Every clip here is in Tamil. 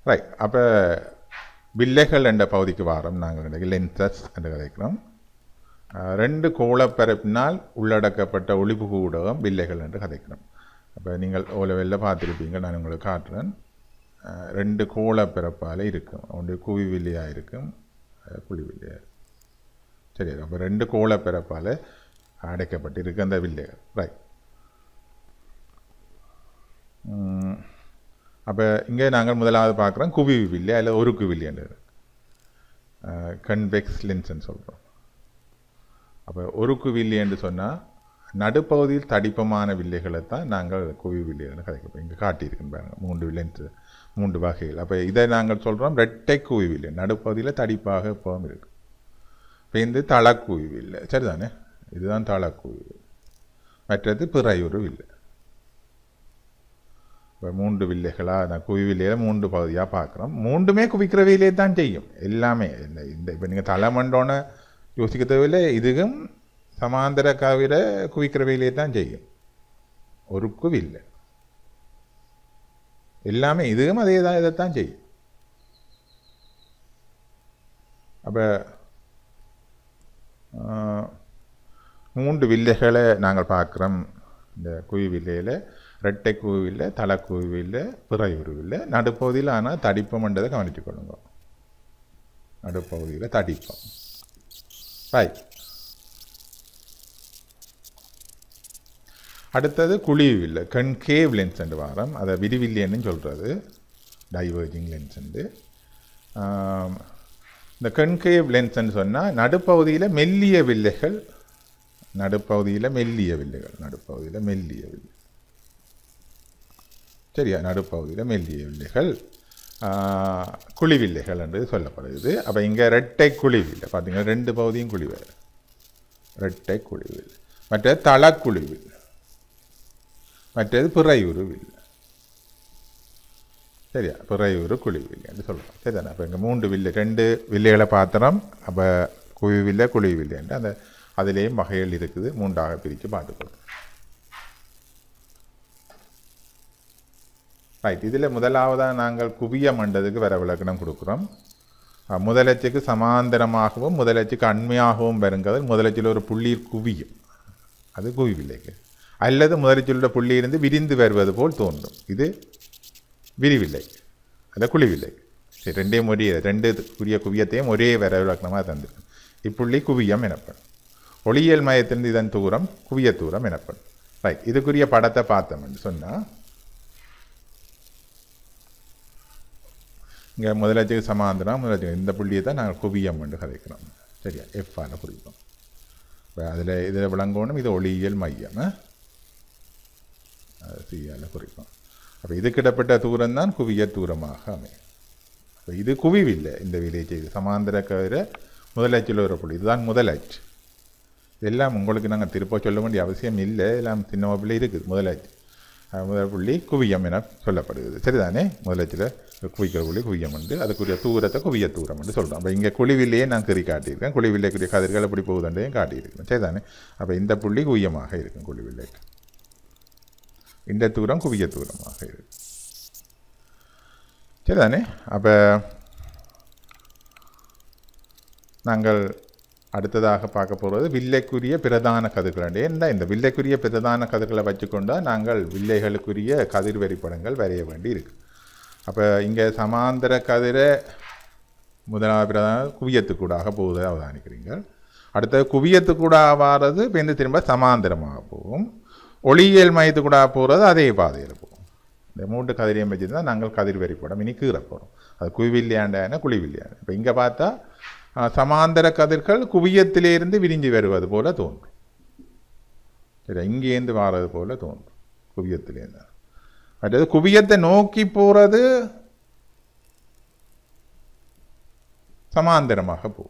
ரைட் அப்போ வில்லைகள் என்ற பகுதிக்கு வாரம் நாங்கள் லென்சஸ் என்று கதைக்கிறோம் அஹ், ரெண்டு கோளப்பரப்பினால் உள்ளடக்கப்பட்ட ஒளிபுகு ஊடகம் வில்லைகள் என்று கதைக்கிறோம் அப்போ நீங்கள் ஓலவெல்ல பார்த்துருப்பீங்க நான் உங்களுக்கு காட்டுறேன் அஹ், ரெண்டு கோளப்பரப்பால் இருக்கும் ஒன்று குவி வில்லையாக இருக்கும் அஹ், குழி வில்லையாக சரி அப்போ ரெண்டு கோளப்பரப்பால் அடைக்கப்பட்டு இருக்கு அந்த வில்லைகள் ரைட் அப்போ இங்கே நாங்கள் முதலாவது பார்க்குறோம் குவி வில்லி அதில் ஒரு குவில்லின்றது கன்வெக்ஸ் லென்ஸ்ன்னு சொல்கிறோம் அப்போ ஒரு குவில்லி என்று சொன்னால் நடுப்பகுதியில் தடிப்பமான வில்லைகளை தான் நாங்கள் குவி வில்லிகள் கதைக்கிறோம் இங்கே காட்டியிருக்குன்னு பாருங்க மூன்று லென்ஸ் மூன்று வகைகள் அப்போ இதை நாங்கள் சொல்கிறோம் ரெட்டை குவி வில்லை நடுப்பகுதியில் தடிப்பாக எப்பவும் இருக்கும் இப்போ இந்த தளக்குவி வில்லை சரிதானே இதுதான் தளக்குவி வில்லை மற்றது பிறையுறு வில்லை இப்போ மூன்று வில்லைகளாக நான் குவி வில்லையில் மூன்று பகுதியாக பார்க்குறோம் மூன்றுமே குவிக்கிற வேலையை தான் செய்யும் எல்லாமே இந்த இந்த இப்போ நீங்கள் தலைமண்டோன்னு யோசிக்க தேவையில்லை இதுவும் சமாந்தர கவிர குவிக்கிற வேலையை தான் செய்யும் ஒரு குவில்லை எல்லாமே இதுவும் அதே தான் இதைத்தான் செய்யும் அப்போ மூன்று வில்லைகளை நாங்கள் பார்க்குறோம் இந்த குவி வில்லையில் ரெட்டை குவிவில் தலை குவிவில் பிறை உருவில் நடுப்பகுதியில் ஆனால் தடிப்பம்ன்றதை கவனித்து கொள்ளுங்க நடுப்பகுதியில் தடிப்பம் ரைட் அடுத்தது குழிவில்லை கன்கேவ் லென்ஸ் என்று வாரம் அதை விரிவில்லைன்னு சொல்கிறது டைவர்ஜிங் லென்ஸ்ண்டு இந்த கன்கேவ் லென்ஸ்ன்னு சொன்னால் நடுப்பகுதியில் மெல்லிய வில்லைகள் நடுப்பகுதியில் மெல்லிய வில்லைகள் நடுப்பகுதியில் மெல்லிய வில்லை சரியா நடுப்பகுதியில் மெல்லிய வில்லைகள் ஆஹ், குழிவில்லைகள் என்று சொல்லப்படுது அப்போ இங்கே ரெட்டை குழிவில்லை பார்த்தீங்கன்னா ரெண்டு பகுதியும் குழிவில் ரெட்டை குழிவில் மற்றது தளக்குழிவில் மற்றது பிறையுருவில் சரியா பிறையுரு குழிவில் என்று சொல்கிறோம் சரிதானே அப்போ இங்கே மூன்று வில்லை ரெண்டு வில்லைகளை பாத்திரம் அப்போ குவி வில்லை குழி வில்லை என்று அந்த அதிலேயும் வகைகள் இருக்குது மூன்றாக பிரித்து பார்த்துக்கொள்கிறோம் ரைட் இதில் முதலாவதாக நாங்கள் குவிய மண்டதுக்கு வர விளக்கணம் கொடுக்குறோம் அஹ், முதலச்சுக்கு சமாந்தரமாகவும் முதலச்சுக்கு அண்மையாகவும் வருங்கிறது முதலச்சில் ஒரு புள்ளி குவியும் அது குவிவில்லைக்கு அல்லது முதலச்சிலுள்ள புள்ளி இருந்து விரிந்து வருவது போல் தோன்றும் இது விரிவில்லை அது குழிவில்லை சரி ரெண்டையும் ஒரே ரெண்டு குரிய குவியத்தையும் ஒரே வர விளக்கணமாக தந்திருக்கும் இப்புள்ளி குவியம் எனப்படும் ஒளியியல் மையத்திலிருந்து இதன் தூரம் குவிய தூரம் எனப்படும் ரைட் இதுக்குரிய படத்தை பார்த்தோம்னு சொன்னால் இங்கே முதலச்சுக்கு சமாந்தரம் முதலச்சுக்கு இந்த புள்ளியை தான் நாங்கள் குவியம் என்று கதைக்கிறோம் சரியா எஃப்பால் குறிப்போம் இப்போ அதில் இதில் விளங்கணும் இது ஒளியியல் மையம் சியால் குறிப்போம் அப்போ இதுக்கிடப்பட்ட தூரம் தான் குவிய தூரமாக அமையும் அப்போ இது குவிவில்லை இந்த விலை செய்து சமாந்தர கவிர முதலச்சில் ஒரு புள்ளி இதுதான் முதலச்சு இதெல்லாம் உங்களுக்கு நாங்கள் திருப்ப சொல்ல வேண்டிய அவசியம் இல்லை எல்லாம் சின்ன வகுப்பில் இருக்குது முதலச்சு அஹ் முதல் புள்ளி குவியம் என சொல்லப்படுகிறது சரிதானே முதலச்சில் குவிக்கிற புள்ளி குவியம் உண்டு அதுக்குரிய தூரத்தை குவிய தூரம் என்று சொல்கிறோம் அப்போ இங்கே குழிவிலேயே நான் கறி காட்டியிருக்கேன் குழிவில்லைக்குரிய கதிர்கள் எப்படி போகுதுன்றதையும் காட்டியிருக்கேன் சரிதானே அப்போ இந்த புள்ளி குவியமாக இருக்கும் குழிவில்லைக்கு இந்த தூரம் குவிய தூரமாக இருக்கும் சரிதானே அப்போ நாங்கள் அடுத்ததாக பார்க்க போகிறது வில்லைக்குரிய பிரதான கதிர்கள் ஏன்னா இந்த வில்லைக்குரிய பிரதான கதிர்களை வச்சுக்கொண்டா நாங்கள் வில்லைகளுக்குரிய கதிர் வரிப்படங்கள் வரைய வேண்டி இருக்கு அப்போ இங்கே சமாந்தர கதிரை முதலாவது பிரதான குவியத்துக்கூடாக போகுது அவதானிக்கிறீங்க அடுத்தது குவியத்துக்கூட வாரது பிந்து திரும்ப சமாந்தரமாக போகும் ஒளியியல் மையத்துக்கூடாக போகிறது அதே பாதையில் போகும் இந்த மூன்று கதிரையும் வச்சு தான் நாங்கள் கதிர் வரிப்படம் இனி கீற போகிறோம் அது குவிவில்லையாண்டான குழிவில்லையான இப்போ இங்கே பார்த்தா அஹ், சமாந்தர கதிர்கள் குவியத்திலிருந்து விரிஞ்சு வருவது போல தோன்றும் சரி இங்கேருந்து வாரது போல தோன்றும் குவியத்திலேருந்து அடுத்தது குவியத்தை நோக்கி போகிறது சமாந்தரமாக போகும்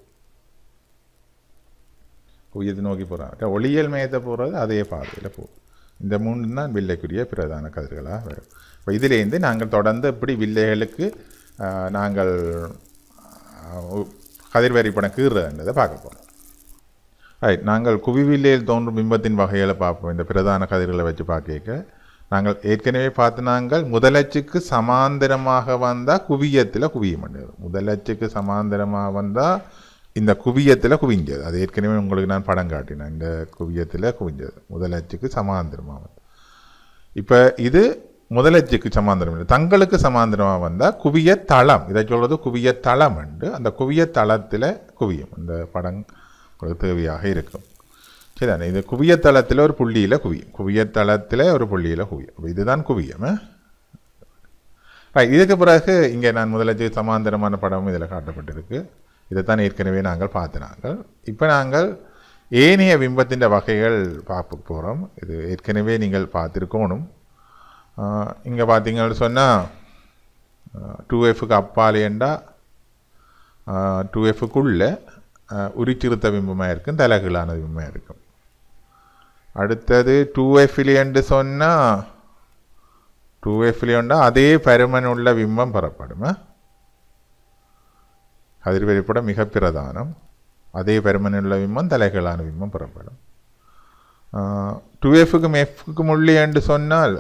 குவியத்தை நோக்கி போகிறாங்க ஒளியியல் மையத்தை போகிறது அதே பாதையில் போகும் இந்த மூணு தான் வில்லைக்குரிய பிரதான கதிர்களாக வரும் இப்போ இதிலேருந்து நாங்கள் தொடர்ந்து எப்படி வில்லைகளுக்கு ஆஹ், நாங்கள் ஆஹ், கதிர்வரி படம் கீறுறதுன்றதை பார்க்க போகிறோம் ரைட் நாங்கள் குவிவில்லையில் தோன்றும் பிம்பத்தின் வகைகளை பார்ப்போம் இந்த பிரதான கதிர்களை வச்சு பார்க்க நாங்கள் ஏற்கனவே பார்த்து நாங்கள் முதலச்சுக்கு சமாந்தரமாக வந்தால் குவியத்தில் குவிய மாட்டேது முதலச்சுக்கு சமாந்தரமாக வந்தால் இந்த குவியத்தில் குவிஞ்சது அது ஏற்கனவே உங்களுக்கு நான் படம் காட்டினேன் இந்த குவியத்தில் குவிஞ்சது முதலச்சுக்கு சமாந்தரமாக வந்து இப்போ இது முதலச்சுக்கு சமாந்தரம் இல்லை தங்களுக்கு சமாந்தரமாக வந்தால் குவிய தளம் இதை சொல்கிறது குவிய தளம் உண்டு அந்த குவிய தளத்தில் குவியும் இந்த படம் உங்களுக்கு தேவையாக இருக்கும் சரிதானே இது குவியத்தளத்தில் ஒரு புள்ளியில் குவியும் குவியத்தளத்தில் ஒரு புள்ளியில் குவியும் அப்ப இதுதான் குவியம் ஆ? Right, இதுக்கு பிறகு இங்கே நான் முதலச்சு சமாந்தரமான படமும் இதில் காட்டப்பட்டிருக்கு இதைத்தான் ஏற்கனவே நாங்கள் பார்த்து நாங்கள் இப்போ நாங்கள் ஏனைய பிம்பத்தின் வகைகள் பார்க்க போகிறோம் இது ஏற்கனவே நீங்கள் பார்த்துருக்கணும் இங்கே பார்த்தீங்கன்னு சொன்னால் டூ எஃப்க்கு அப்பாலேண்டா டூ எஃப்க்குள்ளே உரிச்சிறுத்த பிம்பமாக இருக்கும் தலைகீழான பிம்பமாக இருக்கும் அடுத்தது டூ எஃப்லேன்னு சொன்னால் டூ எஃப்லேண்டா அதே பருமன் உள்ள பிம்பம் பெறப்படும் ஆ? கதிர்வெளிப்பட மிக பிரதானம் அதே பருமன் உள்ள பிம்பம் தலைகீழான பிம்பம் பெறப்படும் டூ எஃப்க்கும் எஃப்க்கும் உள்ளே என்று சொன்னால்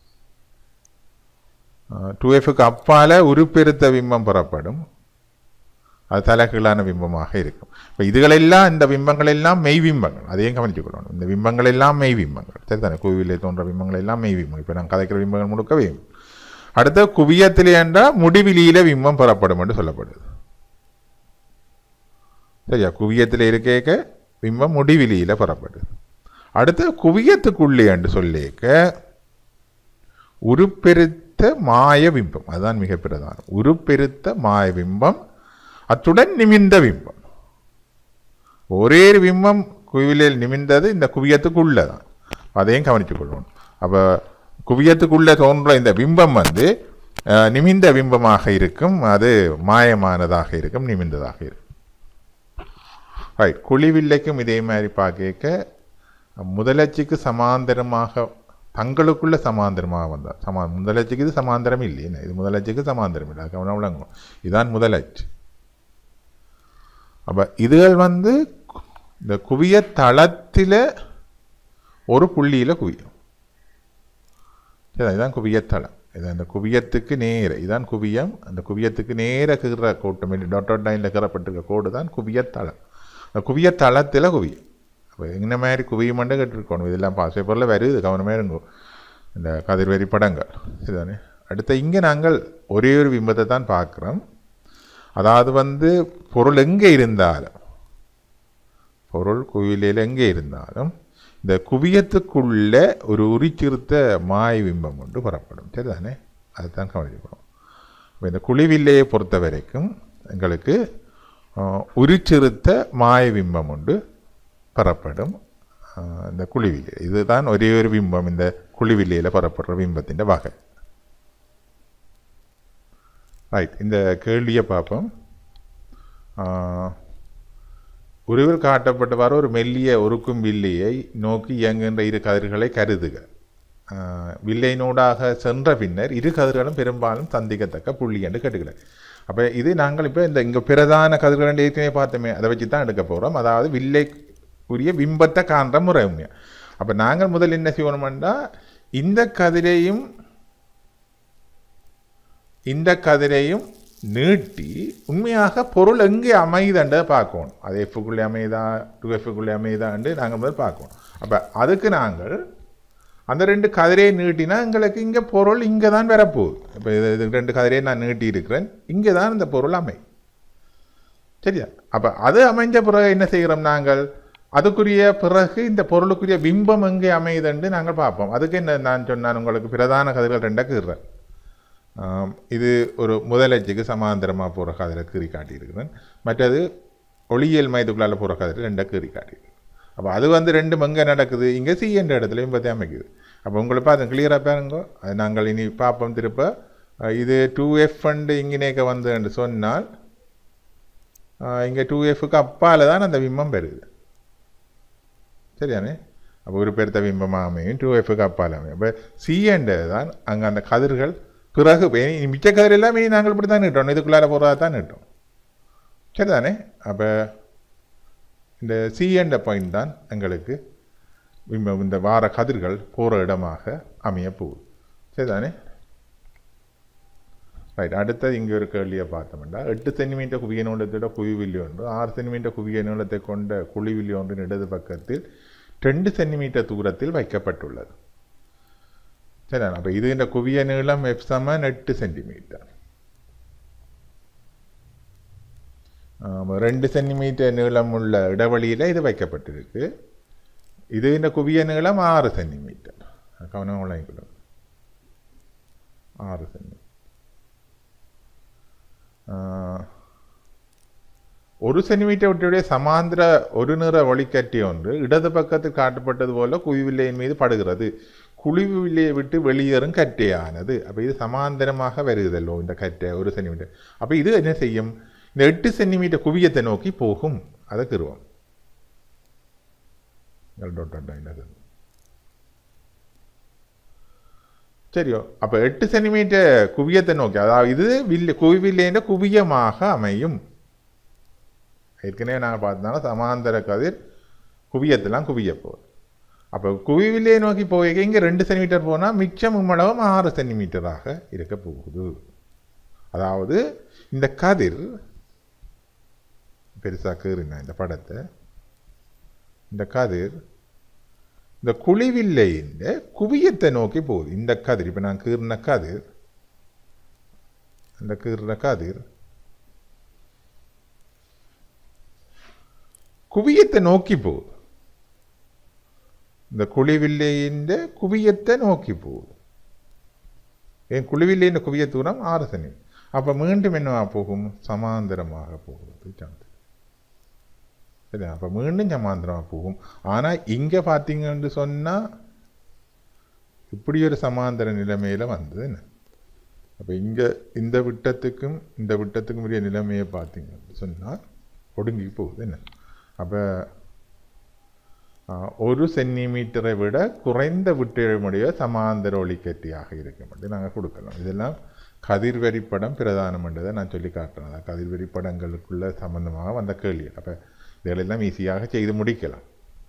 டூ எஃப்க்கு அப்பால உருப்பெருத்த பிம்பம் பெறப்படும் அது தலைகீழான பிம்பமாக இருக்கும் இப்போ இதுகளெல்லாம் இந்த பிம்பங்கள் எல்லாம் மெய் பிம்பங்கள் அதையும் கவனிச்சுக்கொள்ளணும் இந்த பிம்பங்கள் எல்லாம் மெய் பிம்பங்கள் சரிதானே கோவிலே தோன்ற பிம்பங்கள் எல்லாம் மெய் பிம்பங்கள் இப்போ நான் கதைக்கிற பிம்பங்கள் முழுக்கவே அடுத்த குவியத்திலே என்றால் முடிவிலியில பிம்பம் பெறப்படும் என்று சொல்லப்படுது சரியா குவியத்தில் இருக்க பிம்பம் முடிவிலியில பெறப்படுது அடுத்து குவியத்துக்குள்ளே என்று சொல்லிக்க உருப்பெருத்த மாய பிம்பம் அதுதான் மிக பிரதானம் உருப்பெருத்த மாய பிம்பம் அத்துடன் நிமிந்த பிம்பம் ஒரே ஒரு பிம்பம் குவியலில் நிமிந்தது இந்த குவியத்துக்குள்ளே தான் அதையும் கவனித்துக் கொள்ளணும் அப்போ குவியத்துக்குள்ளே தோன்ற இந்த பிம்பம் வந்து அஹ், நிமிந்த பிம்பமாக இருக்கும் அது மாயமானதாக இருக்கும் நிமிந்ததாக இருக்கும் ரைட் குழிவில்லைக்கும் இதே மாதிரி பார்க்க முதலச்சிக்கு சமாந்தரமாக தங்களுக்குள்ள சமாந்தரமாக வந்தால் சமா முதலச்சுக்கு இது சமாந்தரம் இல்லையே இது முதலச்சுக்கு சமாந்தரம் இல்லை அது கவனம் விளங்கும் இதுதான் முதலச்சு அப்போ இதுகள் வந்து இந்த குவிய தளத்தில் ஒரு புள்ளியில் குவியும் சரி இதுதான் குவியத்தளம் இது அந்த குவியத்துக்கு நேர இதுதான் குவியம் அந்த குவியத்துக்கு நேர கீற கோட்டு மாதிரி டாட் டாட் லைனில் கீறப்பட்டிருக்க கோடு தான் குவியத்தளம் அந்த குவியத்தளத்தில் குவியும் அப்போ இந்த மாதிரி குவியமண்டு கேட்டிருக்கணும் இதெல்லாம் பாஸ் பேப்பரில் வருது கவனமே இருங்கோ இந்த கதிர்வரி படங்கள் இதுதானே அடுத்து இங்கே நாங்கள் ஒரே ஒரு பிம்பத்தை தான் பார்க்குறோம் அதாவது வந்து பொருள் எங்கே இருந்தாலும் பொருள் குவியலில் எங்கே இருந்தாலும் இந்த குவியத்துக்குள்ள ஒரு உரிச்சிறுத்த மாய பிம்பம் ஒன்று புறப்படும் சரிதானே அதுதான் கவனிக்கணும் இப்போ இந்த குழிவில்லையை பொறுத்த வரைக்கும் எங்களுக்கு ஆஹ், உரிச்சிறுத்த மாய பிம்பம் ஒன்று பெறப்படும் ஆஹ், இந்த குழிவில்லை இதுதான் ஒரே ஒரு பிம்பம் இந்த குழிவில்லையில் பெறப்படுற பிம்பத்தின் வகை ரைட் இந்த கேள்வியை பார்ப்போம் ஆஹ், உருவில் காட்டப்பட்டவாறு ஒரு மெல்லிய ஒருக்கும் வில்லையை நோக்கி இயங்குகின்ற இரு கதிர்களை கருதுக ஆஹ், வில்லையினூடாக சென்ற பின்னர் இரு கதிர்களும் பெரும்பாலும் சந்திக்கத்தக்க புள்ளி என்று கேட்டுக்கிறேன் அப்போ இது நாங்கள் இப்போ இந்த இங்கே பிரதான கதிர்கள் ஏற்கனவே பார்த்தோமே அதை வச்சு தான் எடுக்க போகிறோம் அதாவது வில்லைக்குரிய பிம்பத்தை காண்ற முறை உண்மையா அப்போ நாங்கள் முதல்ல என்ன செய்யணும்னா இந்த கதிரையும் இந்த கதிரையும் நீட்டி உண்மையாக பொருள் எங்கே அமையுதுன்றதை பார்க்கணும் அது எஃப்க்குள்ளே அமையுதா டூ எஃப்க்குள்ளே அமையுதான்னு நாங்கள் முதல் பார்க்கணும் அப்போ அதுக்கு நாங்கள் அந்த ரெண்டு கதிரையை நீட்டினா எங்களுக்கு இங்கே பொருள் இங்கே தான் வரப்போகுது இப்போ இது இது ரெண்டு கதிரையை நான் நீட்டி இருக்கிறேன் இங்கே தான் இந்த பொருள் அமை சரியா அப்போ அது அமைஞ்ச பிறகு என்ன செய்கிறோம் நாங்கள் அதுக்குரிய பிறகு இந்த பொருளுக்குரிய பிம்பம் எங்கே அமையுதுன்னு நாங்கள் பார்ப்போம் அதுக்கு என்ன நான் சொன்னேன் உங்களுக்கு பிரதான கதிர்கள் ரெண்டை கீறுறேன் ஆம், இது ஒரு முதலச்சுக்கு சமாந்தரமாக போகிற கதிரை கீறி காட்டியிருக்கிறேன் மற்றது ஒளியியல் மையத்துக்குள்ளால போகிற கதிரை ரெண்டை கீறி காட்டியிருக்கிறேன் அப்போ அது வந்து ரெண்டும் எங்கே நடக்குது இங்கே சி என்ற இடத்துலையும் பார்த்து அமைக்குது அப்போ உங்களை பார்த்து கிளியராக பாருங்க அது நாங்கள் இனி பார்ப்போம் திருப்ப அஹ், இது டூ எஃப் ஃபண்டு இங்கேனேக்க வந்து என்று சொன்னால் இங்கே டூ எஃப்க்கு அப்பால் தான் அந்த பிம்பம் பெறுது சரியானே அப்போ ஒரு பெருத்த பிம்பமாக அமையும் டூ எஃப்க்கு அப்பால் அமையும் அப்போ சி என்றது தான் அங்கே அந்த கதிர்கள் பிறகு இனி மிச்ச கதிர் எல்லாமே இனி நாங்கள் இப்படி தான் நீட்டோம் இதுக்குள்ளார போகிறதா தான் நீட்டோம் சரிதானே அப்போ இந்த சி என்ற பாயிண்ட் தான் எங்களுக்கு இந்த- இந்த வார கதிர்கள் போகிற இடமாக அமைய போகுது சரிதானே ரைட் அடுத்தது இங்கே ஒரு கேள்வியை பார்த்தோம்னா எட்டு சென்டிமீட்டர் குவிய நீளத்தோட குவிவில்லி ஒன்று ஆறு சென்டிமீட்டர் குவிய நீளத்தை கொண்ட குழிவில்லி ஒன்றின் இடது பக்கத்தில் ரெண்டு சென்டிமீட்டர் தூரத்தில் வைக்கப்பட்டுள்ளது சரிதானே அப்போ இது இந்த குவிய நீளம் எஃப் சமன் எட்டு சென்டிமீட்டர் ஆமா, ரெண்டு சென்டிமீட்டர் நீளம் உள்ள இடைவெளியில் இது வைக்கப்பட்டிருக்கு இது இந்த குவிய நீளம் ஆறு சென்டிமீட்டர் கவனம் விளங்கிக்கணும் ஆறு சென்டிமீட்டர் ஆஹ், ஒரு சென்டிமீட்டர் விட்டுடைய சமாந்திர ஒரு நிற ஒளிக்கட்டி ஒன்று இடது பக்கத்தில் காட்டப்பட்டது போல குவிவில்லையின் மீது படுகிறது குழிவில்லையை விட்டு வெளியேறும் கட்டையானது அப்போ இது சமாந்தரமாக வருகுதல்லோ இந்த கட்டை ஒரு சென்டிமீட்டர் அப்போ இது என்ன செய்யும் இந்த எட்டு சென்டிமீட்டர் குவியத்தை நோக்கி போகும் அதை கிருவோம் சரியோ அப்போ எட்டு சென்டிமீட்டர் குவியத்தை நோக்கி அதாவது இது வில்ல குவிவில்லைன்ற குவியமாக அமையும் ஏற்கனவே நாங்கள் பார்த்தோம்னா சமாந்தர கதிர் குவியத்தெல்லாம் குவிய போகுது அப்போ குவிவில்லையை நோக்கி போய் இங்கே ரெண்டு சென்டிமீட்டர் போனால் மிச்சம் உம்மளவும் ஆறு சென்டிமீட்டராக இருக்க போகுது அதாவது இந்த கதிர் பெருசாக கீறினா இந்த படத்தை இந்த கதிர் இந்த குழிவில்லையின் குவியத்தை நோக்கி போகுது இந்த கதிர் இப்போ நான் கீறின கதிர் இந்த கீறின கதிர் குவியத்தை நோக்கி போகுது இந்த குழிவில்லையின் குவியத்தை நோக்கி போகுது என் குழிவில்லையின் குவிய தூரம் ஆறு சென்டி அப்போ மீண்டும் என்னவா போகும் சமாந்தரமாக போகுது சான்ஸ் சரி அப்போ மீண்டும் சமாந்தரமாக போகும் ஆனால் இங்கே பார்த்தீங்கன்னு சொன்னால் இப்படி ஒரு சமாந்தர நிலைமையில் வந்தது என்ன அப்போ இங்கே இந்த விட்டத்துக்கும் இந்த விட்டத்துக்கும் உரிய நிலைமையை பார்த்தீங்கன்னு சொன்னால் ஒடுங்கி போகுது என்ன அப்போ ஒரு சென்டிமீட்டரை விட குறைந்த விட்டிழமுடைய சமாந்தர ஒளிக்கட்டியாக இருக்க மட்டும் நாங்கள் கொடுக்கலாம் இதெல்லாம் கதிர்வெறி படம் பிரதானம் என்றதை நான் சொல்லி காட்டுறேன் அதான் கதிர்வெறி படங்களுக்குள்ள சம்பந்தமாக வந்த கேள்வி அப்போ இதெல்லாம் ஈஸியாக செய்து முடிக்கலாம்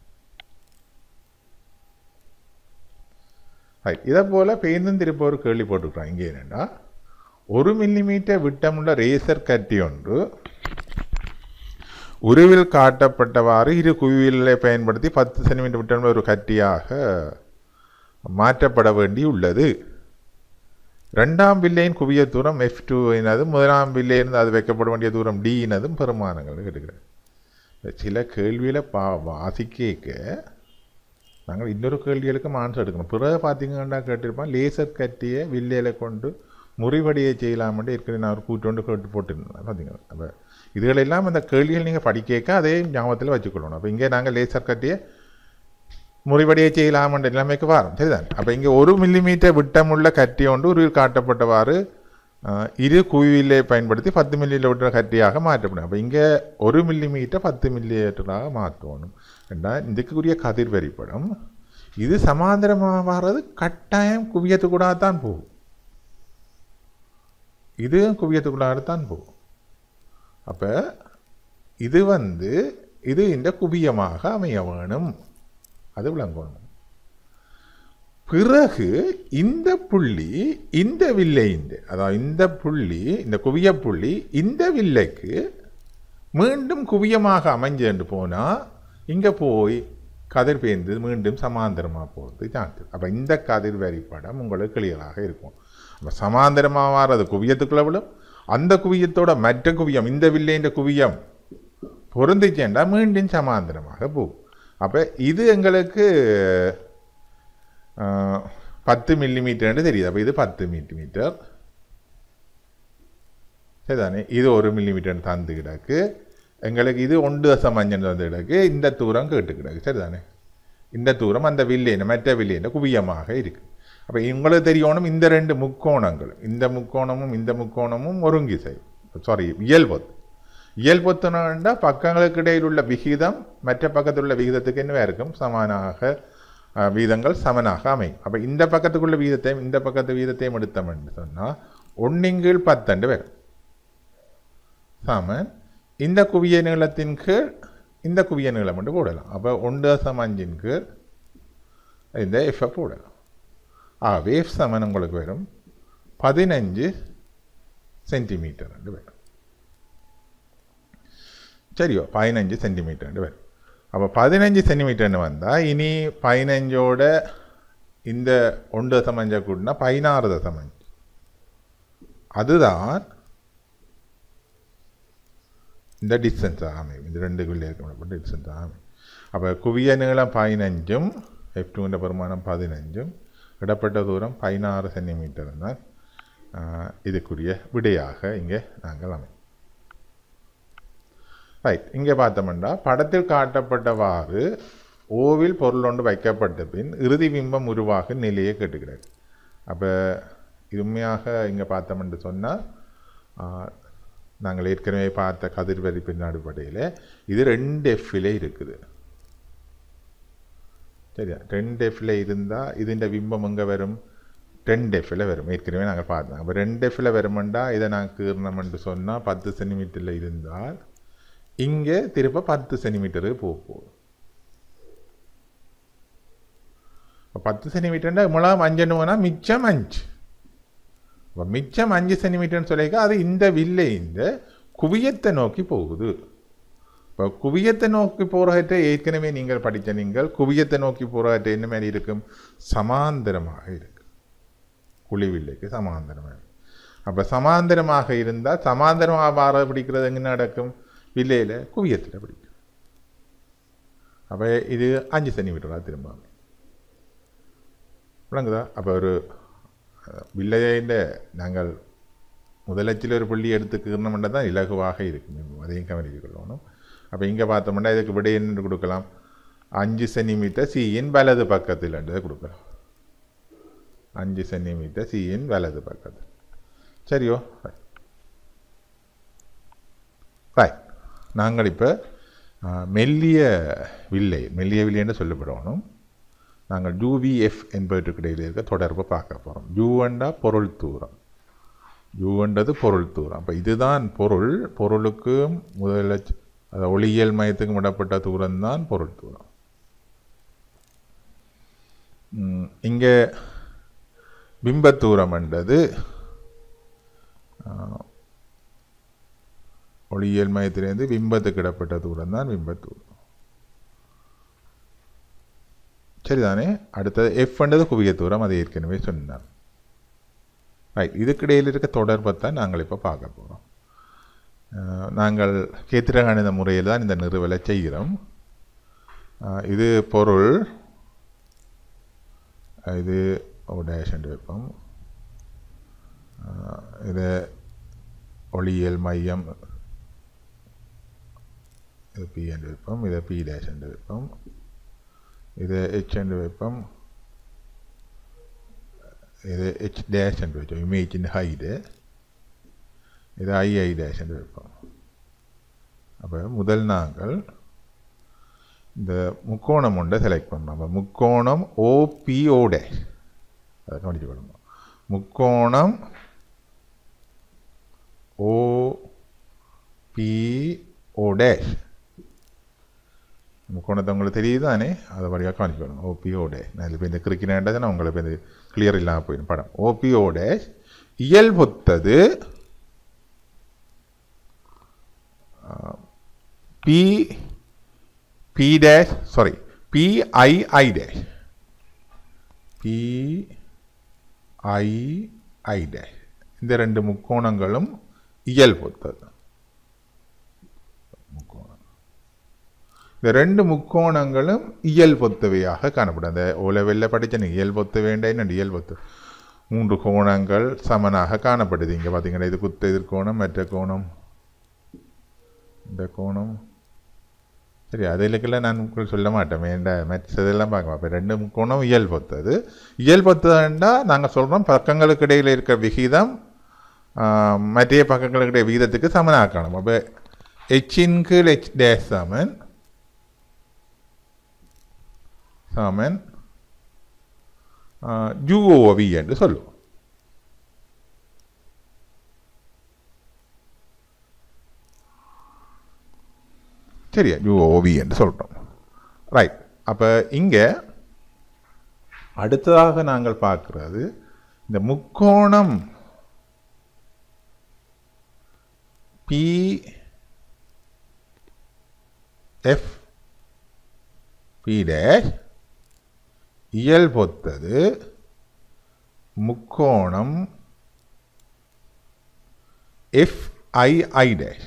ரைட் இதை போல் பேருந்தும் திருப்ப ஒரு கேள்வி போட்டுக்கிறோம் இங்கே என்னென்னா ஒரு மில்லிமீட்டர் விட்டமுள்ள ரேசர் கட்டி ஒன்று உருவில் காட்டப்பட்டவாறு இரு குவியலை பயன்படுத்தி பத்து சென்டிமீட்டர் விட்டமுள்ள ஒரு கட்டியாக மாற்றப்பட வேண்டி உள்ளது ரெண்டாம் பில்லையின் குவிய தூரம் எஃப் டூ இனதும் முதலாம் பில்லையிலிருந்து அது வைக்கப்பட வேண்டிய தூரம் டி இனதும் பெருமானங்கள் எடுக்கிறேன் சில கேள்வியில் பா வாசிக்க நாங்கள் இன்னொரு கேள்விகளுக்கு ஆன்சர் எடுக்கணும் பிறகு பார்த்தீங்கன்னா கேட்டிருப்பான் லேசர் கட்டிய வில்லையில கொண்டு முறிவடியை செய்யலாம்னு ஏற்கனவே நான் ஒரு கூட்டோண்டு கேட்டு போட்டுருந்தேன் பார்த்தீங்கன்னா அப்போ இதுகளெல்லாம் அந்த கேள்விகள் நீங்கள் படிக்க அதே ஞாபகத்தில் வச்சுக்கொள்ளணும் அப்போ இங்கே நாங்கள் லேசர் கட்டிய முறிவடியை செய்யலாமன்ற நிலைமைக்கு வரோம் சரிதான் அப்போ இங்கே ஒரு மில்லிமீட்டர் விட்டமுள்ள கட்டி ஒன்று ஒரு காட்டப்பட்டவாறு இரு குவிவிலை பயன்படுத்தி பத்து மில்லியில் விட்டுற கட்டியாக மாற்றப்படும் அப்போ இங்கே ஒரு மில்லிமீட்டர் பத்து மில்லிமீட்டராக மாற்றணும் ஏண்டா இதுக்குரிய கதிர் வரிப்படம் இது சமாந்தரமாக வர்றது கட்டாயம் குவியத்துக்கூடாக தான் போகும் இது குவியத்துக்குள்ளாகத்தான் போகும் அப்போ இது வந்து இது இந்த குவியமாக அமைய வேணும் அது விளங்கணும் பிறகு இந்த புள்ளி இந்த வில்லைஇந்த அதாவது இந்த புள்ளி இந்த குவிய புள்ளி இந்த வில்லைக்கு மீண்டும் குவியமாக அமைஞ்சு போனால் இங்கே போய் கதிர் பேர்ந்து மீண்டும் சமாந்தரமாக போகிறது சான்ஸ் அப்போ இந்த கதிர் வரிப்படம் உங்களுக்கு கிளியராக இருக்கும் அப்போ சமாந்தரமாக வர்றது குவியத்துக்குள்ள விடும் அந்த குவியத்தோட மற்ற குவியம் இந்த வில்லைன்ற குவியம் பொருந்திச்சேண்டா மீண்டும் சமாந்தரமாக போகும் அப்போ இது எங்களுக்கு பத்து மில்லிமீட்டர்னு தெரியுது அப்போ இது பத்து மில்லிமீட்டர் சரிதானே இது ஒரு மில்லிமீட்டர் தந்து கிடக்கு எங்களுக்கு இது ஒன்று தசம் அஞ்சு தந்து கிடக்கு இந்த தூரம் கேட்டு கிடக்கு சரிதானே இந்த தூரம் அந்த வில்லேன மற்ற வில்லேன குவியமாக இருக்குது அப்போ உங்களுக்கு தெரியணும் இந்த ரெண்டு முக்கோணங்கள் இந்த முக்கோணமும் இந்த முக்கோணமும் ஒருங்கிசை சாரி இயல்பொத்து இயல்பொத்துனா பக்கங்களுக்கு இடையில் உள்ள விகிதம் மற்ற பக்கத்தில் உள்ள விகிதத்துக்கு என்ன இருக்கும் சமானாக வீதங்கள் சமனாக அமையும் அப்போ இந்த பக்கத்துக்குள்ள வீதத்தையும் இந்த பக்கத்து வீதத்தையும் எடுத்தோம் என்று சொன்னால் ஒன்னிங்கீழ் பத்தண்டு வரும் சமன் இந்த குவிய நீளத்தின் கீழ் இந்த குவிய நீளம் மட்டும் போடலாம் அப்போ ஒன்று தசம் அஞ்சின் கீழ் இந்த எஃப்ஐ போடலாம் ஆ வேவ் சமன் உங்களுக்கு வரும் பதினஞ்சு சென்டிமீட்டர் வரும் சரியோ பதினஞ்சு சென்டிமீட்டர் வரும் அப்போ பதினஞ்சு சென்டிமீட்டர்னு வந்தால் இனி பதினஞ்சோட இந்த ஒன்று தசமஞ்ச கூட்டினா பதினாறு தசமஞ்சு அதுதான் இந்த டிஸ்டன்ஸ் அமையும் இந்த ரெண்டு குள்ளியிருக்கப்பட்ட டிஸ்டன்ஸ் அமையும் அப்போ குவிய நீளம் பதினஞ்சும் எஃப் டூன்ற பெருமானம் பதினஞ்சும் இடப்பட்ட தூரம் பதினாறு சென்டிமீட்டர் தான் இதுக்குரிய விடையாக இங்கே நாங்கள் அமையும் ரைட் இங்கே பார்த்தோம்னா படத்தில் காட்டப்பட்டவாறு ஓவில் பொருள் ஒன்று வைக்கப்பட்ட பின் இறுதி பிம்பம் உருவாகும் நிலையை கேட்டுக்கிறார் அப்போ உண்மையாக இங்கே பார்த்தோம்னு சொன்னால் நாங்கள் ஏற்கனவே பார்த்த கதிர்வரிப்பின் அடிப்படையில் இது ரெண்டு எஃப்ல இருக்குது சரியா ரெண்டு எஃப்ல இருந்தால் இதுன்ற பிம்பம் எங்கே வரும் ரெண்டு எஃப்ல வரும் ஏற்கனவே நாங்கள் பார்த்தோம் அப்போ ரெண்டு எஃப்ல வருமெண்டா இதை நாங்கள் கீர்ணம்னு சொன்னால் பத்து சென்டிமீட்டரில் இருந்தால் இங்கே திருப்ப பத்து சென்டிமீட்டருக்கு போக போகும் பத்து சென்டிமீட்டர்னா இவ்வளோ அஞ்சுன்னு போனால் மிச்சம் அஞ்சு இப்போ மிச்சம் அஞ்சு சென்டிமீட்டர்னு சொல்லிக்க அது இந்த வில்லை இந்த குவியத்தை நோக்கி போகுது இப்போ குவியத்தை நோக்கி போகிறகிட்ட ஏற்கனவே நீங்கள் படித்த நீங்கள் குவியத்தை நோக்கி போகிறகிட்ட என்ன மாதிரி இருக்கும் சமாந்தரமாக இருக்கு குழிவில்லைக்கு சமாந்தரமாக அப்போ சமாந்தரமாக இருந்தால் சமாந்தரமாக வார பிடிக்கிறது எங்கே நடக்கும் வில்லையில் குவியத்தில் பிடிக்கும் அப்போ இது அஞ்சு சென்டிமீட்டராக திரும்ப விளங்குதா அப்போ ஒரு வில்லையிൻ്റെ நாங்கள் முதலச்சில் ஒரு புள்ளி எடுத்து கீர்ணமெண்டா தான் இலகுவாக இருக்கும் அதையும் கவனித்துக் கொள்ளணும் அப்போ இங்கே பார்த்தோம்னா இதுக்கு விடை என்ன கொடுக்கலாம் அஞ்சு சென்டிமீட்டர் சியின் வலது பக்கத்தில் கொடுக்கலாம் அஞ்சு சென்டிமீட்டர் சியின் வலது பக்கத்தில் சரியோ ரைட் நாங்கள் இப்போ மெல்லிய வில்லை மெல்லிய வில்லைன்னு சொல்லப்படணும் நாங்கள் யூவிஎஃப் என்பவற்றுக்கு இடையில் இருக்க தொடர்பை பார்க்க போகிறோம் யூவண்டா பொருள் தூரம் யூவண்டது பொருள் தூரம் அப்போ இதுதான் பொருள் பொருளுக்கும் முதல ஒளியியல் மையத்துக்கும் விடப்பட்ட தூரம் தான் பொருள் தூரம் இங்கே பிம்பத்தூரம் என்றது ஒளியியல் மையத்திலேருந்து பிம்பத்துக்கு இடப்பட்ட தூரம் தான் பிம்பத்தூரம் சரிதானே அடுத்தது எஃப்ன்றது குவிய தூரம் அதை ஏற்கனவே சொன்னார் ரைட் இதுக்கிடையில் இருக்க தொடர்பை தான் நாங்கள் இப்போ பார்க்க போகிறோம் நாங்கள் கேத்திர கணித முறையில் தான் இந்த நிறுவலை செய்கிறோம் இது பொருள் இது டேஷன் வைப்போம் இது ஒளியியல் மையம் இது பி என்று வைப்போம் இதை பி டேஷ் என்று வைப்போம் ഇത് എച്ച് എന്ന് വെപ്പം ഇത് എച്ച് ഡാഷ് എന്ന് വെച്ചു ഇമേജിൻ്റെ ഹൈറ്റ് ഇത് ഐ ഐ ഡാഷ് എന്ന് വെപ്പം അപ്പോൾ முதல் நாங்கள் இந்த முக்கோணம் ஒன்றை செலக்ட் பண்ணோம் அப்போ முக்கோணம் ஓபிஓ டேஷ் அதை கவனிச்சு கொள்ளுங்க முக்கோணம் ஓ பிஓ டேஷ் முக்கோணத்தை உங்களுக்கு தெரியுது தானே அதை வழியாக காணிக்கணும் ஓபிஓ டேஷ் நான் இப்போ இந்த கிரிக்கினேண்டதை நான் உங்களுக்கு இது கிளியர் இல்லாமல் போயிடும் படம் ஓபிஓ டேஷ் இயல்பொத்தது P P dash sorry PII dash PII dash இந்த ரெண்டு முக்கோணங்களும் இயல்பொத்தது முக்கோணம் இந்த ரெண்டு முக்கோணங்களும் இயல் பொத்தவையாக காணப்படும் அந்த ஓ லெவலில் படித்த இயல் பொத்த வேண்டாம் இயல் பொத்து மூன்று கோணங்கள் சமனாக காணப்படுது இங்கே பார்த்தீங்கன்னா இது குத்த எதிர்கோணம் மற்ற கோணம் இந்த கோணம் சரி அதிலுக்கெல்லாம் நான் உங்களுக்கு சொல்ல மாட்டேன் வேண்ட மற்றதெல்லாம் பார்க்க அப்போ ரெண்டு முக்கோணம் இயல் பொத்தது இயல் பொத்ததுண்டா நாங்கள் சொல்கிறோம் பக்கங்களுக்கு இடையில் இருக்கிற விகிதம் மற்ற பக்கங்களுக்கு இடையே விகிதத்துக்கு சமனாக்கணும் அப்போ ஹெச்சின் கீழ் ஹெச் டேஷ் சமன் சமன் யூஓவி என்று சொல்லுவோம் சரியா யூஓவி என்று சொல்கிறோம் ரைட் அப்போ இங்கே அடுத்ததாக நாங்கள் பார்க்கிறது இந்த முக்கோணம் பி எஃப் பி டேஷ் இயல்பொத்தது முக்கோணம் F I I dash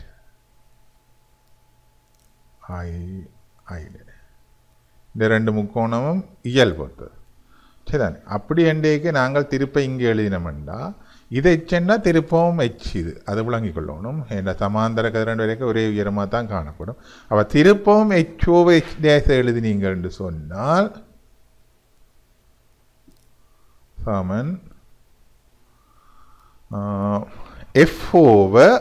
I I dash இந்த ரெண்டு முக்கோணமும் இயல்பொத்தது சரிதானே அப்படி என்றேக்கு நாங்கள் திருப்ப இங்கே எழுதினோம்டா இதை சென்னா திருப்பவும் எச் இது அது விளங்கிக் கொள்ளணும் என்ற சமாந்தர கதிரண்டு வரைக்கும் ஒரே உயரமாக தான் காணப்படும் அவ திருப்பவும் ஹெச்ஓ ஹெச் டேஸ் எழுதினீங்கள் என்று சொன்னால் சமன் F over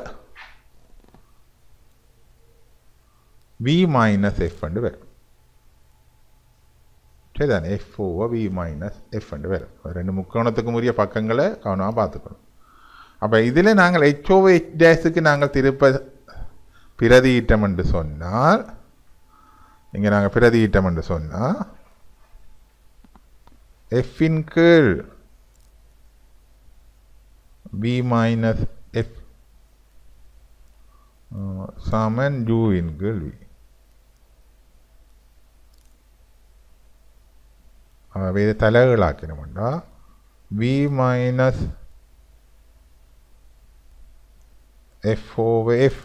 V minus F என்று வரும் சரிதானே F over V minus F என்று வரும் ரெண்டு முக்கோணத்துக்கும் உரிய பக்கங்களை கவனமாக பார்த்துக்கணும் அப்போ இதில் நாங்கள் ஹெச்ஓ ஹெச் டேஸுக்கு நாங்கள் திருப்ப பிரதியிட்டம் என்று சொன்னால் இங்கே நாங்கள் பிரதியிட்டம் என்று சொன்னால் எஃப்பின் கீழ் வி மைனஸ் எஃப் சமன் ஜூவின் கீழ் வி ஆகவே இதை தலைகளாக்கணும்டா V minus F over F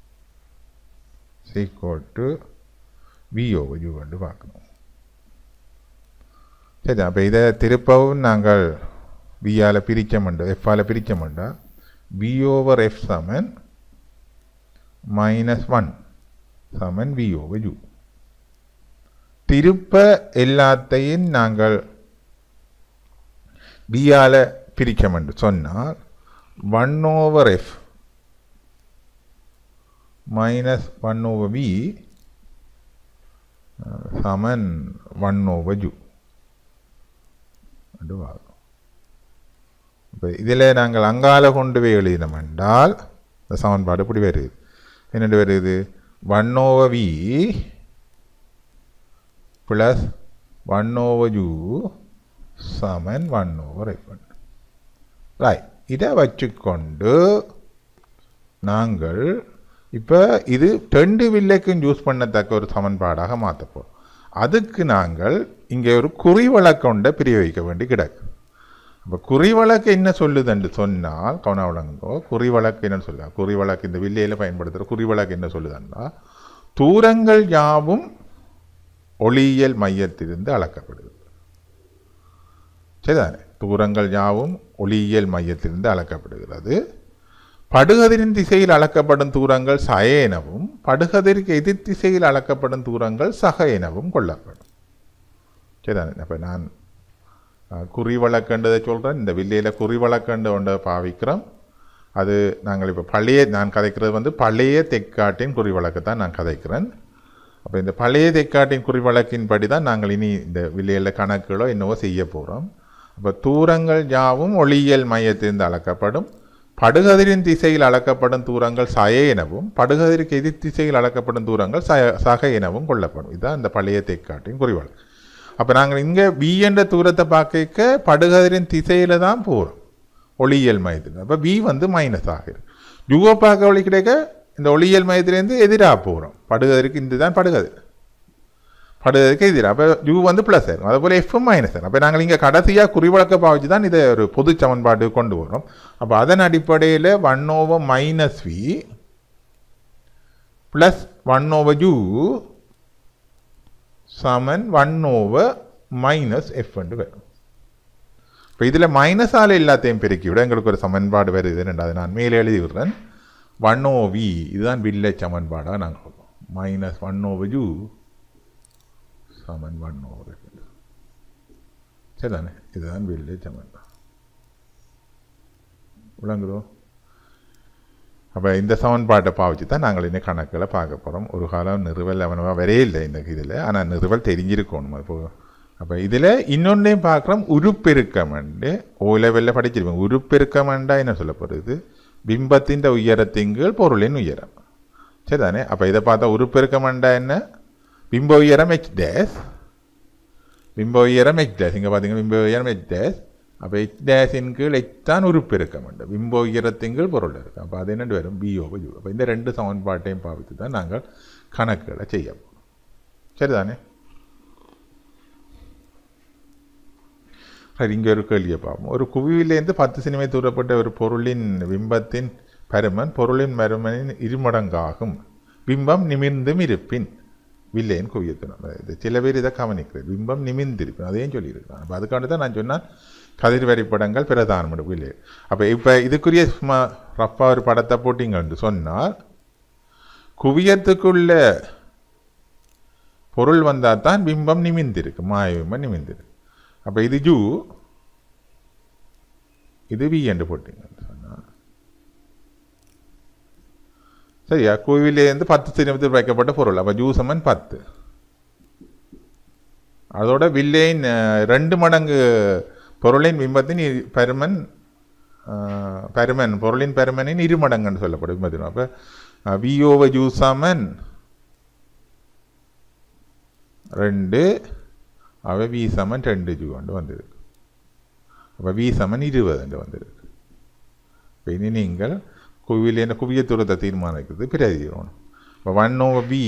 equal to V over U வந்து பார்க்கணும் சரி அப்போ இதை திருப்பவும் நாங்கள் வியால் பிரிக்க மாட்டோம் எஃப்பால் பிரிக்க மாட்டோம் வி ஓவர் எஃப் சமன் மைனஸ் ஒன் சமன் வி ஓவர் யூ திருப்ப எல்லாத்தையும் நாங்கள் பியால் பிரிக்க என்று சொன்னால் one over F minus one over V சமன் ஒன் ஓவர் ஜூ என்று வரும் இப்போ இதில் நாங்கள் அங்கால கொண்டு போய் எழுதினோம் என்றால் இந்த சமன்பாடு இப்படி வருது என்னென்று வருது one over V plus 1 over u சமன் 1 over f1 ரைட் இதை வச்சுக்கொண்டு நாங்கள் இப்போ இது ரெண்டு வில்லைக்கும் யூஸ் பண்ணத்தக்க ஒரு சமன்பாடாக மாற்றப்போம் அதுக்கு நாங்கள் இங்கே ஒரு குறிவழக்கொண்ட பிரிய வைக்க வேண்டி கிடக்கு அப்போ குறிவழக்கு என்ன சொல்லுதுன்னு சொன்னால் கவனவளங்கோ குறிவழக்கு என்ன சொல்லுதா குறிவழக்கு இந்த வில்லையில் பயன்படுத்துகிற குறிவழக்கு என்ன சொல்லுதுன்னா தூரங்கள் யாவும் ஒளியியல் மையத்திலிருந்து அளக்கப்படுகிறது சரிதானே தூரங்கள் யாவும் ஒளியியல் மையத்திலிருந்து அளக்கப்படுகிறது படுகதிரின் திசையில் அளக்கப்படும் தூரங்கள் சய எனவும் படுகதிருக்கு எதிர் திசையில் அளக்கப்படும் தூரங்கள் சக எனவும் கொள்ளப்படும் சரிதானே அப்போ நான் குறிவழக்கண்டதை சொல்கிறேன் இந்த வில்லையில் குறிவழக்கண்டு ஒன்றை பாவிக்கிறோம் அது நாங்கள் இப்போ பழைய நான் கதைக்கிறது வந்து பழைய தெக்காட்டின் குறிவழக்கத்தான் நான் கதைக்கிறேன் அப்போ இந்த பழைய தெக்காட்டின் குறிவழக்கின்படி தான் நாங்கள் இனி இந்த வில்லையில் கணக்குகளோ என்னவோ செய்ய போகிறோம் அப்போ தூரங்கள் யாவும் ஒளியியல் மையத்திலிருந்து அளக்கப்படும் படுகதிரின் திசையில் அளக்கப்படும் தூரங்கள் சய எனவும் படுகதிருக்கு எதிர் திசையில் அளக்கப்படும் தூரங்கள் சய சக எனவும் கொள்ளப்படும் இதுதான் இந்த பழைய தெக்காட்டின் குறிவழக்கு அப்போ நாங்கள் இங்கே வி என்ற தூரத்தை பார்க்க படுகதிரின் திசையில் தான் போகிறோம் ஒளியியல் மையத்தில் அப்போ வி வந்து மைனஸ் ஆகிடும் யுவ பார்க்க ஒளி கிடைக்க இந்த ஒளியியல் மையத்திலேருந்து எதிராக போகிறோம் படுகதிருக்கு இந்த தான் படுகதிர் படுகதிருக்கு எதிராக அப்போ யூ வந்து ப்ளஸ் ஆகும் அதுபோல் எஃப்எம் மைனஸ் ஆகும் அப்போ நாங்கள் இங்கே கடைசியாக குறிவழக்க பாவிச்சு தான் இதை ஒரு பொது சமன்பாடு கொண்டு வரோம் அப்போ அதன் அடிப்படையில் one over minus V plus one over U சமன் ஒன் ஓவர் மைனஸ் எஃப் என்று வரும் இப்போ இதில் மைனஸால் எல்லாத்தையும் பெருக்கி விட எங்களுக்கு ஒரு சமன்பாடு வருது ரெண்டாவது நான் மேலே எழுதி விடுறேன் ஒன் ஓ வி இதுதான் வில்லை சமன்பாடாக நாங்கள் சொல்லுவோம் மைனஸ் ஒன் ஓவர் யூ சமன் ஒன் ஓவர் சரிதானே இதுதான் வில்லை சமன்பாடு விளங்குதோ அப்போ இந்த சமன்பாட்டை பாவிச்சு தான் நாங்கள் இன்னும் கணக்கில் பார்க்க போகிறோம் ஒரு காலம் நிறுவல் அவனவா வரே இல்லை இந்த இதில் ஆனால் நிறுவல் தெரிஞ்சிருக்கணும் இப்போ அப்போ இதில் இன்னொன்றையும் பார்க்குறோம் உருப்பெருக்கமண்டு ஓ லெவலில் படிச்சிருப்போம் உருப்பெருக்கமண்டா என்ன சொல்ல போகிறது பிம்பத்தின் உயரத்தின்கீழ் பொருளின் உயரம் சரிதானே அப்போ இதை பார்த்தா உருப்பெருக்கமண்டா என்ன பிம்ப உயரம் ஹெச் டேஸ் பிம்ப உயரம் எச் டேஸ் இங்கே பார்த்தீங்கன்னா பிம்ப உயரம் எச் டேஸ் அப்போ எச் டேஸின் கீழ் எச் தான் உறுப்பெருக்கம் உண்டு பிம்ப உயரத்தின் கீழ் பொருள் இருக்குது அப்போ அது என்னென்று வரும் பிஓ யூ அப்போ இந்த ரெண்டு சமன்பாட்டையும் பாவித்து தான் நாங்கள் கணக்குகளை செய்ய போகிறோம் சரிதானே சரி இங்கே ஒரு கேள்வியை பார்ப்போம் ஒரு குவியிலேருந்து பத்து சினிமை தூரப்பட்ட ஒரு பொருளின் பிம்பத்தின் பருமன் பொருளின் பருமனின் இருமடங்காகும் பிம்பம் நிமிர்ந்தும் இருப்பின் வில்லையின் குவியத்தனம் இது சில பேர் இதை கவனிக்கிறது பிம்பம் நிமிர்ந்திருப்பின் அதையும் சொல்லியிருக்காங்க அப்போ அதுக்காண்டி தான் நான் சொன்னேன் கதிர் வரைபடங்கள் பிரதானம் வில்லை அப்போ இப்போ இதுக்குரிய சும்மா ரஃபாக ஒரு படத்தை போட்டிங்கன்னு சொன்னால் குவியத்துக்குள்ள பொருள் வந்தால் தான் பிம்பம் நிமிந்திருக்கு மாய பிம்பம் நிமிந்திருக்கு அப்போ இது ஜூ இது வி என்று போட்டிங்கன்னு சொன்னால் சரியா கோவிலேருந்து பத்து சினிமத்தில் வைக்கப்பட்ட பொருள் அப்போ ஜூ சமன் பத்து அதோட வில்லையின் அஹ், ரெண்டு மடங்கு பொருளின் பிம்பத்தின் இரு- பருமன் அஹ், பருமன் பொருளின் பருமனின் இரு மடங்குன்னு சொல்லப்படும் பிம்பத்தின் அப்போ விஓவ ஜூ சமன் ரெண்டு அவ வி சமன் ரெண்டு ஜூ கொண்டு வந்திருக்கு அப்போ வி சமன் இருபது என்று வந்திருக்கு இப்போ இனி நீங்கள் குவியில் என்ன குவிய தூரத்தை தீர்மானிக்கிறது பிரதிகிறோம் இப்போ one O P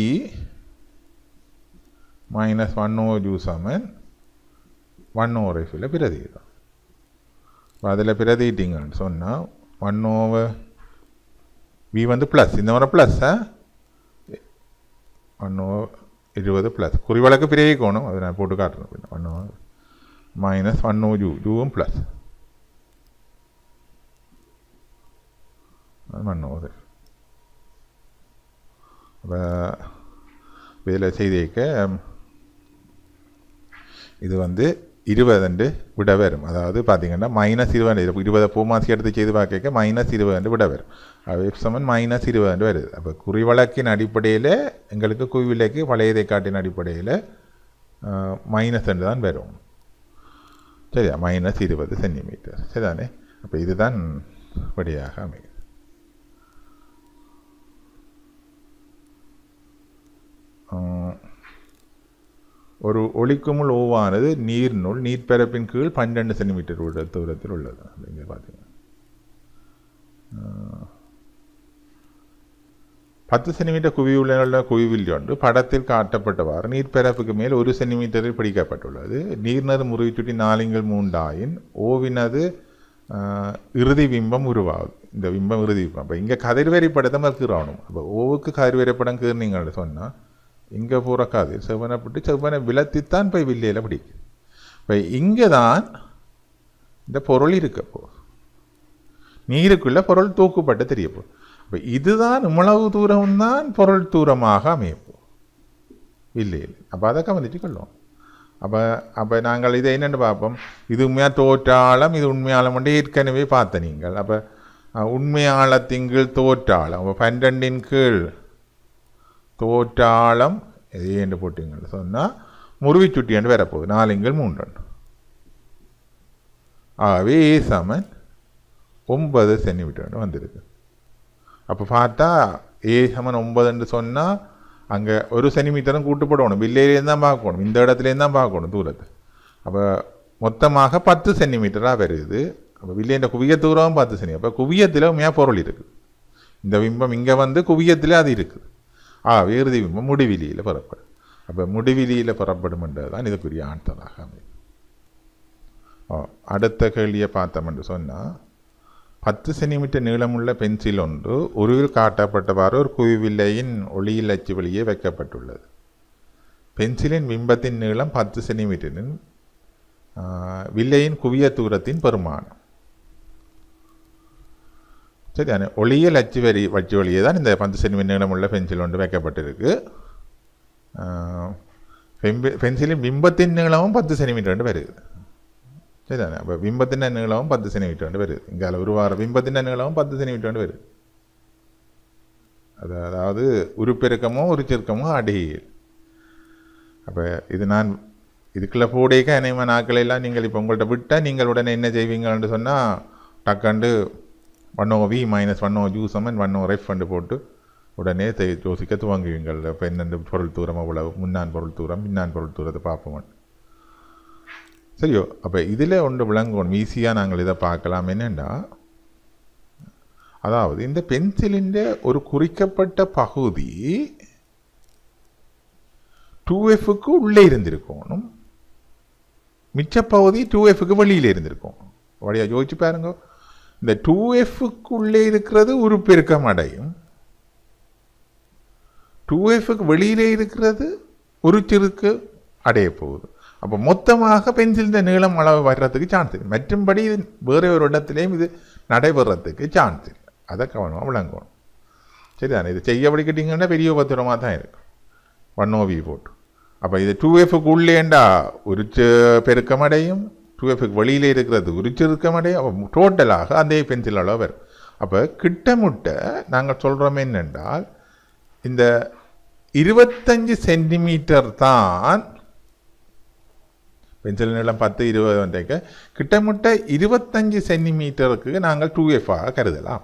minus one O U சமன் ஒன் ஓ ரெஃபில் பிரதிகிறோம் இப்போ அதில் பிரதிட்டிங்கன்னு சொன்னால் ஒன் ஓவர் வி வந்து ப்ளஸ் இந்த முறை ப்ளஸ்ஸா ஒன் ஓ இருபது ப்ளஸ் குறிவழக்கு பிரயோகிக்கணும் அதை நான் போட்டு காட்டுறேன் பின்ன one O minus one O U ஜூவும் ப்ளஸ் ஒன் ஓவர் அப்போ இதில் செய்திக்க இது வந்து இருபதுண்டு விட வரும் அதாவது பார்த்தீங்கன்னா மைனஸ் இருபது இருபதை பூமாசி எடுத்து செய்து பார்க்க மைனஸ் இருபது விட வரும் எஃப் சமன் மைனஸ் இருபது வருது அப்போ குறிவழக்கின் அடிப்படையில் எங்களுக்கு குவிவிலைக்கு பழையதை காட்டின் அடிப்படையில் மைனஸ் ரெண்டு தான் வரும் சரியா மைனஸ் இருபது சென்டிமீட்டர் சரிதானே அப்போ இதுதான் வழியாக அமையும் ஆஹ், ஒரு ஒளிக்குமுள் ஓவானது நீர்னுள் நீர்ப்பரப்பின் கீழ் பன்னெண்டு சென்டிமீட்டர் உள்ள தூரத்தில் உள்ளது இங்கே பார்த்தீங்கன்னா ஆஹ், பத்து சென்டிமீட்டர் குவியுள்ள குவிவில் ஒன்று படத்தில் காட்டப்பட்டவாறு நீர்ப்பரப்புக்கு மேல் ஒரு சென்டிமீட்டரில் பிடிக்கப்பட்டுள்ளது நீர்னது முறிச்சுட்டி நாலிங்கள் மூண்டாயின் ஓவினது ஆஹ், இறுதி பிம்பம் உருவாகுது இந்த பிம்பம் இறுதி பிம்பம் அப்போ இங்கே கதிர்வரி படத்தை நம்ம கீறணும் அப்போ ஓவுக்கு கதிர்வரி படம் கீர்னீங்கன்னு சொன்னால் இங்கே பூரா கதிர் செவ்வனை பிட்டு செவ்வனை விளத்தித்தான் போய் வில்லையில் பிடிக்கும் இப்போ இங்கே தான் இந்த பொருள் இருக்க போகுது நீருக்குள்ள பொருள் தூக்கப்பட்டு தெரிய போகுது அப்போ இதுதான் இவ்வளவு தூரம் தான் பொருள் தூரமாக அமையப்போ இல்லை இல்லை அப்போ அதை கவனித்து கொள்ளும் அப்போ அப்போ நாங்கள் இதை என்னென்னு பார்ப்போம் இது உண்மையாக தோற்றாளம் இது உண்மையாளம் வந்து ஏற்கனவே பார்த்த நீங்கள் அப்போ அஹ், உண்மையாளத்தின் கீழ் தோற்றாளம் அப்போ பன்னெண்டின் கீழ் தோற்றாளம் இது என்று போட்டீங்கன்னு சொன்னால் முருவிச்சுட்டி என்று வரப்போகுது நாலுங்கள் மூன்று ஆகவே ஏ சமன் ஒன்பது சென்டிமீட்டர் வந்திருக்கு அப்போ பார்த்தா ஏ சமன் ஒன்பதுன்னு சொன்னால் அங்கே ஒரு சென்டிமீட்டரும் கூட்டுப்படணும் வில்லையிலேருந்து தான் பார்க்கணும் இந்த இடத்துலேருந்து தான் பார்க்கணும் தூரத்தை அப்போ மொத்தமாக பத்து சென்டிமீட்டராக வருது அப்போ வில்லையின் குவிய தூரம் பத்து சென்டி அப்போ குவியத்தில் உண்மையாக பொருள் இருக்குது இந்த பிம்பம் இங்கே வந்து குவியத்தில் அது இருக்குது ஆ இறுதி பிம்பம் முடிவிலியில் புறப்படும் அப்போ முடிவிலியில் புறப்படும் என்றது தான் இதுக்குரிய ஆன்சராக அமையும் ஓ, அடுத்த கேள்வியை பார்த்தோம் என்று சொன்னால் பத்து சென்டிமீட்டர் நீளமுள்ள பென்சில் ஒன்று உருவில் காட்டப்பட்டவாறு ஒரு குவிவில்லையின் ஒளியில் அச்சு வெளியே வைக்கப்பட்டுள்ளது பென்சிலின் பிம்பத்தின் நீளம் பத்து சென்டிமீட்டரின் ஆ, வில்லையின் குவிய தூரத்தின் பெருமானம் சரிதானே ஒளியியல் அச்சு வரி வச்சு வழியே தான் இந்த பத்து சென்டிமீட்டர் நீளமுள்ள பென்சில் ஒன்று வைக்கப்பட்டிருக்கு ஆ, பெம்பி- பென்சிலின் பிம்பத்தின் நீளமும் பத்து சென்டிமீட்டர் வருது சரிதானே அப்போ பிம்பத்தின் நீளமும் பத்து சென்டிமீட்டர் வருது இங்கே உருவாகிற பிம்பத்தின் நீளமும் பத்து சென்டிமீட்டர் வருது அது அதாவது உருப்பெருக்கமோ உருச்சிருக்கமோ அடியில் அப்போ இது நான் இதுக்குள்ள போடேக்க அனைவ நாட்கள் எல்லாம் நீங்கள் இப்போ உங்கள்கிட்ட விட்டால் நீங்கள் உடனே என்ன செய்வீங்கன்னு சொன்னால் டக்காண்டு one O V minus one O U சமன் ஒன் ஓ ரெஃப் ஃபண்டு போட்டு உடனே தெ- யோசிக்க துவங்குவீங்கள் இப்போ என்னென்ன பொருள் தூரம் அவ்வளவு முன்னான் பொருள் தூரம் பின்னான் பொருள் தூரத்தை பார்ப்போம் சரியோ அப்போ இதில் ஒன்று விளங்கணும் ஈஸியாக நாங்கள் இதை பார்க்கலாம் என்னென்னா அதாவது இந்த பென்சிலின் ஒரு குறிக்கப்பட்ட பகுதி டூ எஃப்க்கு உள்ளே இருந்திருக்கணும் மிச்ச பகுதி டூ எஃப்க்கு வெளியில் இருந்திருக்கும் வழியா யோசிச்சு பாருங்க இந்த டூ எஃப்க்கு உள்ளே இருக்கிறது உருப்பெருக்கம் அடையும் டூ எஃப்க்கு வெளியிலே இருக்கிறது ஒரு சிறுக்கு அடைய போகுது அப்போ மொத்தமாக பென்சிலின் நீளம் அளவு வர்றதுக்கு சான்ஸ் இல்லை மற்றும்படி இது வேறு ஒரு இடத்துலையும் இது நடைபெறத்துக்கு சான்ஸ் இல்லை அதை கவனமாக விளங்கணும் சரிதானே இது செய்ய படிக்கிட்டீங்கன்னா பெரிய பத்திரமாக தான் இருக்கும் ஒன் ஓவி போட்டு அப்போ இது டூ எஃப்க்கு உள்ளேண்டா ஒரு செ- பெருக்கம் அடையும் டூ எஃப்க்கு வெளியில் இருக்கிறது ஒரு செருக்கம் அடையும் அப்போ டோட்டலாக அதே பென்சில் அளவு வரும் அப்போ கிட்டமுட்ட நாங்கள் சொல்கிறோம் என்னென்றால் இந்த இருபத்தஞ்சு சென்டிமீட்டர் தான் பென்சில் நீளம் பத்து இருபது வரைக்கு கிட்டமுட்ட இருபத்தஞ்சு சென்டிமீட்டருக்கு நாங்கள் டூ எஃபாக கருதலாம்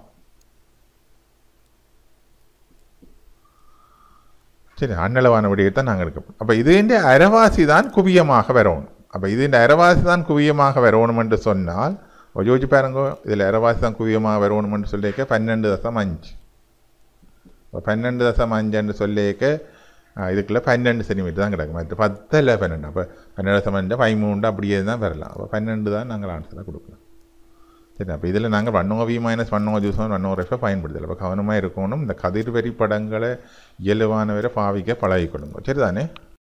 சரி அன்னளவான விடயத்தை நாங்கள் எடுக்க அப்போ இதுன்ற அரைவாசி தான் குவியமாக வரணும் அப்போ இதுன்ற அரைவாசி தான் குவியமாக வரணும் என்று சொன்னால் யோசிச்சு பாருங்க இதில் அரைவாசி தான் குவியமாக வரணும் என்று சொல்லியிருக்க பன்னெண்டு தசம் அஞ்சு இப்போ பன்னெண்டு தசம் அஞ்சுன்னு சொல்லியிருக்க ஆ, இதுக்குள்ள பன்னெண்டு சென்டிமீட்டர் தான் கிடக்கும் மற்ற பத்து இல்லை பன்னெண்டு அப்போ பன்னெண்டு தசம் அஞ்சு பதிமூண்டு அப்படியே தான் வரலாம் அப்போ பன்னெண்டு தான் நாங்கள் ஆன்சராக கொடுக்கலாம் சரி அப்போ இதில் நாங்கள் one O V minus one O ஜூஸ் ஒன் ஓ ரெஃபை பயன்படுத்தலை அப்போ கவனமாக இருக்கணும் இந்த கதிர்வெறி படங்களை இயல்பானவரை பாவிக்க பழகிக்கொள்ளுங்க சரிதானே